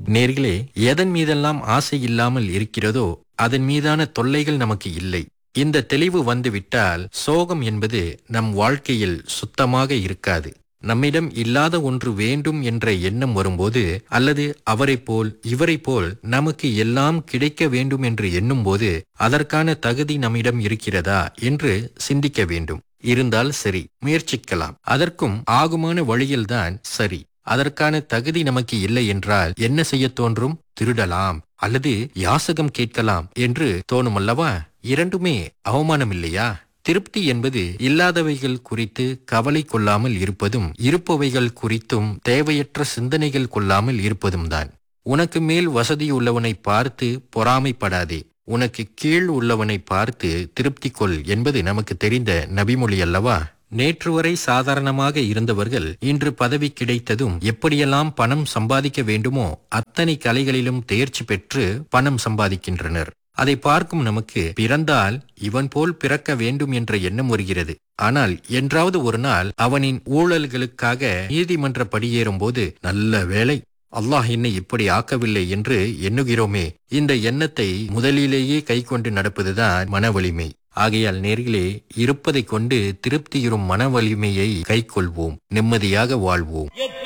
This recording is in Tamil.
நேர்களே எதன் மீதெல்லாம் ஆசை இல்லாமல் இருக்கிறதோ அதன் மீதான தொல்லைகள் நமக்கு இல்லை இந்த தெளிவு வந்துவிட்டால் சோகம் என்பது நம் வாழ்க்கையில் சுத்தமாக இருக்காது நம்மிடம் இல்லாத ஒன்று வேண்டும் என்ற எண்ணம் வரும்போது அல்லது அவரைப் போல் இவரைப் போல் நமக்கு எல்லாம் கிடைக்க வேண்டும் என்று எண்ணும்போது அதற்கான தகுதி நம்மிடம் இருக்கிறதா என்று சிந்திக்க வேண்டும் இருந்தால் சரி முயற்சிக்கலாம் அதற்கும் ஆகுமான வழியில்தான் சரி அதற்கான தகுதி நமக்கு இல்லை என்றால் என்ன செய்ய தோன்றும் திருடலாம் அல்லது யாசகம் கேட்கலாம் என்று தோணுமல்லவா இரண்டுமே அவமானம் இல்லையா திருப்தி என்பது இல்லாதவைகள் குறித்து கவலை கொள்ளாமல் இருப்பதும் இருப்பவைகள் குறித்தும் தேவையற்ற சிந்தனைகள் கொள்ளாமல் இருப்பதும் தான் உனக்கு மேல் வசதி உள்ளவனை பார்த்து பொறாமைப்படாதே உனக்கு கீழ் உள்ளவனை பார்த்து திருப்தி கொள் என்பது நமக்கு தெரிந்த நபிமொழி அல்லவா நேற்று வரை சாதாரணமாக இருந்தவர்கள் இன்று பதவி கிடைத்ததும் எப்படியெல்லாம் பணம் சம்பாதிக்க வேண்டுமோ அத்தனை கலைகளிலும் தேர்ச்சி பெற்று பணம் சம்பாதிக்கின்றனர் அதை பார்க்கும் நமக்கு பிறந்தால் இவன் போல் பிறக்க வேண்டும் என்ற எண்ணம் வருகிறது ஆனால் என்றாவது ஒரு நாள் அவனின் ஊழல்களுக்காக நீதிமன்ற படியேறும் போது நல்ல வேலை அல்லாஹ் என்னை இப்படி ஆக்கவில்லை என்று எண்ணுகிறோமே இந்த எண்ணத்தை முதலிலேயே கை கொண்டு நடப்பதுதான் மன வலிமை ஆகையால் நேர்களே இருப்பதைக் கொண்டு திருப்தியுறும் மன வலிமையை கைக்கொள்வோம் நிம்மதியாக வாழ்வோம்